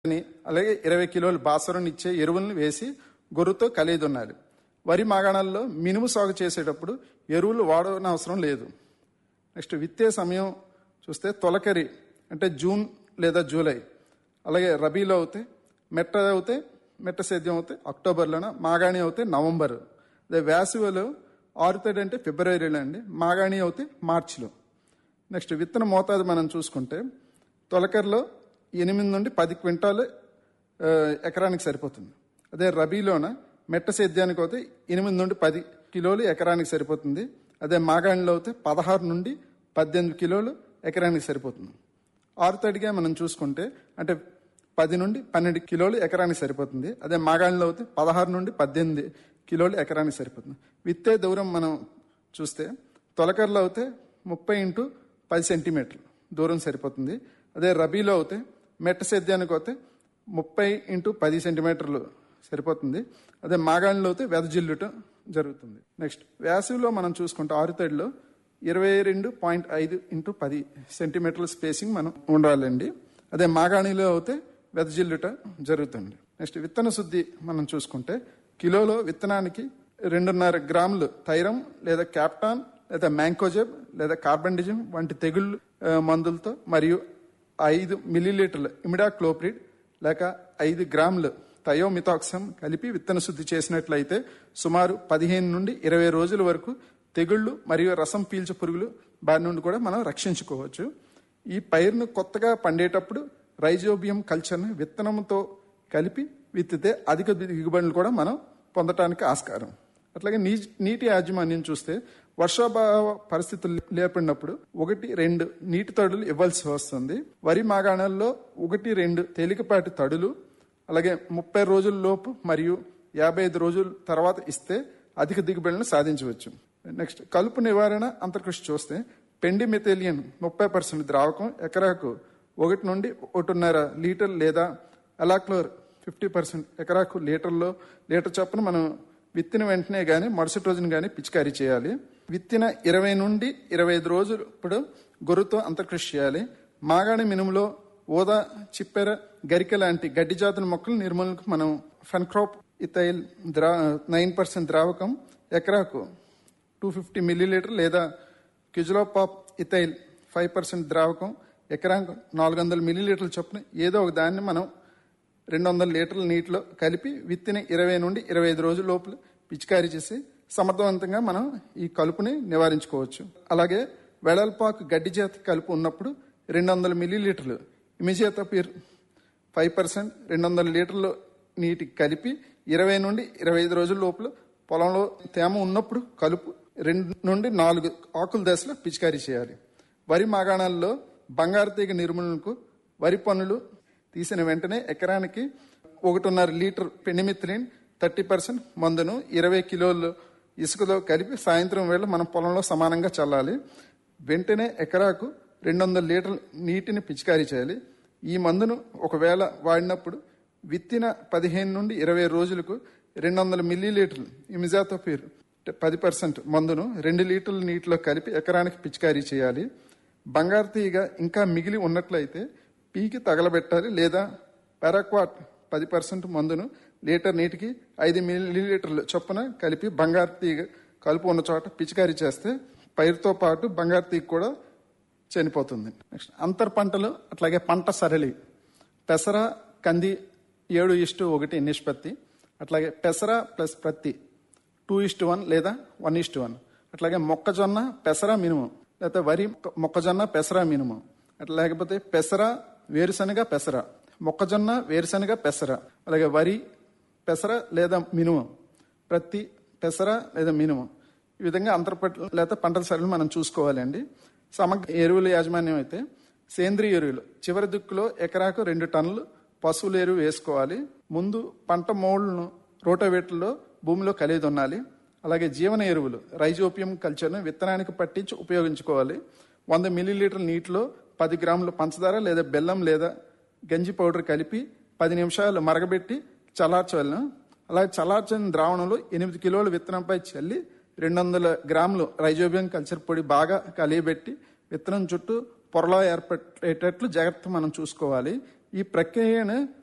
అని అలాగే ఇరవై కిలోలు బాసరం ఇచ్చే ఎరువులను వేసి గొర్రుతో కలిదున్నాలి వరి మాగాణాల్లో మినుము సాగు చేసేటప్పుడు ఎరువులు వాడనవసరం లేదు నెక్స్ట్ విత్తే సమయం చూస్తే తొలకరి అంటే జూన్ లేదా జూలై అలాగే రబీలో అవుతే మెట్ట అవుతే మెట్ట సేద్యం అవుతే అక్టోబర్లోన మాగాణి అవుతే నవంబర్ అదే వేసవిలో ఆరుతడి అంటే ఫిబ్రవరిలో అండి మాగాణి అవుతే మార్చిలో నెక్స్ట్ విత్తన మోతాదు మనం చూసుకుంటే తొలకరిలో ఎనిమిది నుండి పది క్వింటాలు ఆ, ఎకరానికి సరిపోతుంది అదే రబీలోన మెట్ట సేద్యానికి అయితే ఎనిమిది నుండి పది కిలోలు ఎకరానికి సరిపోతుంది అదే మాగాణిలో అయితే పదహారు నుండి పద్దెనిమిది కిలోలు ఎకరానికి సరిపోతుంది ఆరుతడిగా మనం చూసుకుంటే అంటే పది నుండి పన్నెండు కిలోలు ఎకరానికి సరిపోతుంది అదే మాగాణిలో అయితే పదహారు నుండి పద్దెనిమిది కిలోలు ఎకరానికి సరిపోతుంది విత్తే దూరం మనం చూస్తే తొలకరలో అయితే ముప్పై ఇంటూ పది సెంటీమీటర్లు దూరం సరిపోతుంది అదే రబీలో అయితే మెట్ట సేద్యానికి అయితే ముప్పై ఇంటూ పది సెంటీమీటర్లు సరిపోతుంది అదే మాగాణిలో అయితే వెదజిల్లుట జరుగుతుంది నెక్స్ట్ వేసవిలో మనం చూసుకుంటే ఆరుతడిలో ఇరవై రెండు పాయింట్ ఐదు ఇంటూ పది సెంటీమీటర్ల స్పేసింగ్ మనం ఉండాలండి అదే మాగాణిలో అయితే వెదజిల్లుట జరుగుతుంది నెక్స్ట్ విత్తన శుద్ధి మనం చూసుకుంటే కిలోలో విత్తనానికి రెండున్నర గ్రాములు థైరం లేదా క్యాప్టాన్ లేదా మ్యాంకోజెబ్ లేదా కార్బండిజం వంటి తెగుళ్ళు ఆ, మందులతో మరియు ఐదు మిల్లీలీటర్ల ఇమిడాక్లోప్రిడ్ లేక ఐదు గ్రాములు థయోమిథాక్సమ్ కలిపి విత్తన శుద్ధి చేసినట్లయితే సుమారు పదిహేను నుండి ఇరవై రోజుల వరకు తెగుళ్ళు మరియు రసం పీల్చే పురుగులు బారి నుండి కూడా మనం రక్షించుకోవచ్చు ఈ పైరును కొత్తగా పండేటప్పుడు రైజోబియం కల్చర్ను విత్తనంతో కలిపి విత్తితే అధిక దిగుబడులు కూడా మనం పొందటానికి ఆస్కారం అట్లాగే నీ నీటి యాజమాన్యం చూస్తే వర్షాభావ పరిస్థితులు లేపడినప్పుడు ఒకటి రెండు నీటి తడులు ఇవ్వాల్సి వస్తుంది వరి మాగాణాల్లో ఒకటి రెండు తేలికపాటి తడులు అలాగే ముప్పై రోజుల లోపు మరియు యాభై ఐదు రోజుల తర్వాత ఇస్తే అధిక దిగుబడులను సాధించవచ్చు నెక్స్ట్ కలుపు నివారణ అంతర్కృషి చూస్తే పెండి మెథేలియన్ ముప్పై పర్సెంట్ ద్రావకం ఎకరాకు ఒకటి నుండి ఒకటిన్నర లీటర్ లేదా అలాక్లోర్ ఫిఫ్టీ పర్సెంట్ ఎకరాకు లీటర్లో లీటర్ చొప్పున మనం విత్తిన వెంటనే కానీ మరుసటి రోజున కానీ పిచికారీ చేయాలి విత్తిన ఇరవై నుండి ఇరవై ఐదు రోజులు ఇప్పుడు గొర్రుతో అంతర్కృషి చేయాలి మాగాణి మినుములో ఊదా చిప్పెర గరిక లాంటి గడ్డి జాతుల మొక్కల నిర్మూలనకు మనం ఫన్క్రాప్ ఇథైల్ ద్రా నైన్ పర్సెంట్ ద్రావకం ఎకరాకు టూ ఫిఫ్టీ మిల్లీలీటర్ లేదా క్యుజులోపాప్ ఇథైల్ ఫైవ్ పర్సెంట్ ద్రావకం ఎకరాకు నాలుగు వందల మిల్లీలీటర్ల చొప్పున ఏదో ఒక దాన్ని మనం రెండు వందల లీటర్ల నీటిలో కలిపి విత్తిన ఇరవై నుండి ఇరవై ఐదు రోజుల లోపల పిచికారీ చేసి సమర్థవంతంగా మనం ఈ కలుపుని నివారించుకోవచ్చు అలాగే వెడల్పాకు గడ్డి జాతి కలుపు ఉన్నప్పుడు రెండు వందల మిల్లీలీటర్లు ఇమిజియాతపీర్ ఫైవ్ పర్సెంట్ రెండు వందల లీటర్లు నీటికి కలిపి ఇరవై నుండి ఇరవై ఐదు రోజుల లోపల పొలంలో తేమ ఉన్నప్పుడు కలుపు రెండు నుండి నాలుగు ఆకుల దశలో పిచికారీ చేయాలి వరి మాగాణాల్లో బంగారు తీగ నిర్మూలనకు వరి పన్నులు తీసిన వెంటనే ఎకరానికి ఒకటిన్నర లీటర్ పెనిమిత్రిన్ థర్టీ పర్సెంట్ మందును ఇరవై కిలోలు ఇసుకలో కలిపి సాయంత్రం వేళ మనం పొలంలో సమానంగా చల్లాలి వెంటనే ఎకరాకు రెండు వందల లీటర్ల నీటిని పిచికారీ చేయాలి ఈ మందును ఒకవేళ వాడినప్పుడు విత్తిన పదిహేను నుండి ఇరవై రోజులకు రెండు వందల మిల్లీలీటర్లు ఇమిజాతోఫీర్ పది పర్సెంట్ మందును రెండు లీటర్ల నీటిలో కలిపి ఎకరానికి పిచికారీ చేయాలి బంగారు తీగ ఇంకా మిగిలి ఉన్నట్లయితే పీకి తగలబెట్టాలి లేదా పారాక్వాట్ పది పర్సెంట్ మందును లీటర్ నీటికి ఐదు మిల్లీలీటర్ల చొప్పున కలిపి బంగారు తీగ కలుపు ఉన్న చోట పిచికారీ చేస్తే పైరుతో పాటు బంగారు తీగ కూడా చనిపోతుంది నెక్స్ట్ అంతర్ పంటలు అట్లాగే పంట సరళి పెసర కంది ఏడు ఇష్టు ఒకటి నిష్పత్తి అట్లాగే పెసర ప్లస్ ప్రత్తి టూ ఇష్టు వన్ లేదా వన్ ఇష్టు వన్ అట్లాగే మొక్కజొన్న పెసర మినిమం లేకపోతే వరి మొక్కజొన్న పెసర మినిమం అట్లా లేకపోతే పెసర వేరుశనగ పెసర మొక్కజొన్న వేరుశనగ పెసర అలాగే వరి పెసర లేదా మినుమం ప్రతి పెసర లేదా మినుమం ఈ విధంగా అంతర పంటలు లేదా పంటల సరళి మనం చూసుకోవాలండి సమగ్ర ఎరువుల యాజమాన్యం అయితే సేంద్రియ ఎరువులు చివరి దిక్కులో ఎకరాకు రెండు టన్నులు పశువుల ఎరువు వేసుకోవాలి ముందు పంట మోళ్లను రోటోవేటర్లో భూమిలో కలిగి ఉండాలి అలాగే జీవన ఎరువులు రైజోపియం కల్చర్ను విత్తనానికి పట్టించి ఉపయోగించుకోవాలి వంద మిల్లీలీటర్ నీటిలో పది గ్రాముల పంచదార లేదా బెల్లం లేదా గంజి పౌడర్ కలిపి పది నిమిషాలు మరగబెట్టి చల్లార్చవలను అలాగే చల్లార్చిన ద్రావణంలో ఎనిమిది కిలోల విత్తనంపై చల్లి రెండు వందల గ్రాములు రైజోబియం కల్చర్ పొడి బాగా కలియబెట్టి విత్తనం చుట్టూ పొరలో ఏర్పడేటట్లు జాగ్రత్త మనం చూసుకోవాలి ఈ ప్రక్రియను